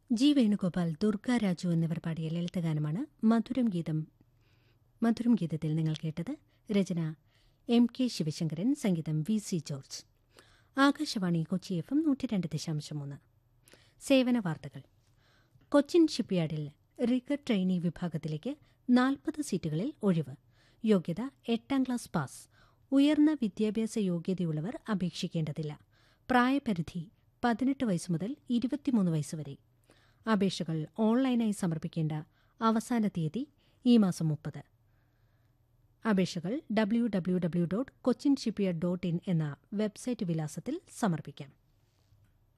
G Venugopal Durga Raju എന്നിവർ പാടിയ ലളിതഗാനമാണ് മധുരം ഗീതം മധുരം ഗീതത്തിൽ നിങ്ങൾ കേട്ടത് രചന എം കെ ശിവശങ്കരൻ സംഗീതം V C George Akashvani Kochi F M നൂറ്റി രണ്ട് ദശാംശം മൂന്ന് സേവന വാർത്തകൾ കൊച്ചിൻ ഷിപ്പ്യാർഡിൽ റിഗർ ട്രെയിനി വിഭാഗത്തിലേക്ക് നാൽപ്പത് സീറ്റുകളിൽ ഒഴിവ് യോഗ്യത എട്ടാം ക്ലാസ് പാസ് ഉയർന്ന വിദ്യാഭ്യാസ യോഗ്യതയുള്ളവർ അപേക്ഷിക്കേണ്ടതില്ല പ്രായപരിധി പതിനെട്ട് വയസ്സ് മുതൽ ഇരുപത്തിമൂന്ന് വയസ്സ് വരെ അപേക്ഷകൾ ഓൺലൈനായി സമർപ്പിക്കേണ്ട അവസാന തീയതി ഈ മാസം മുപ്പത് അപേക്ഷകൾ W W W dot Cochin shipyard dot in എന്ന വെബ്സൈറ്റ് വിലാസത്തിൽ സമർപ്പിക്കാം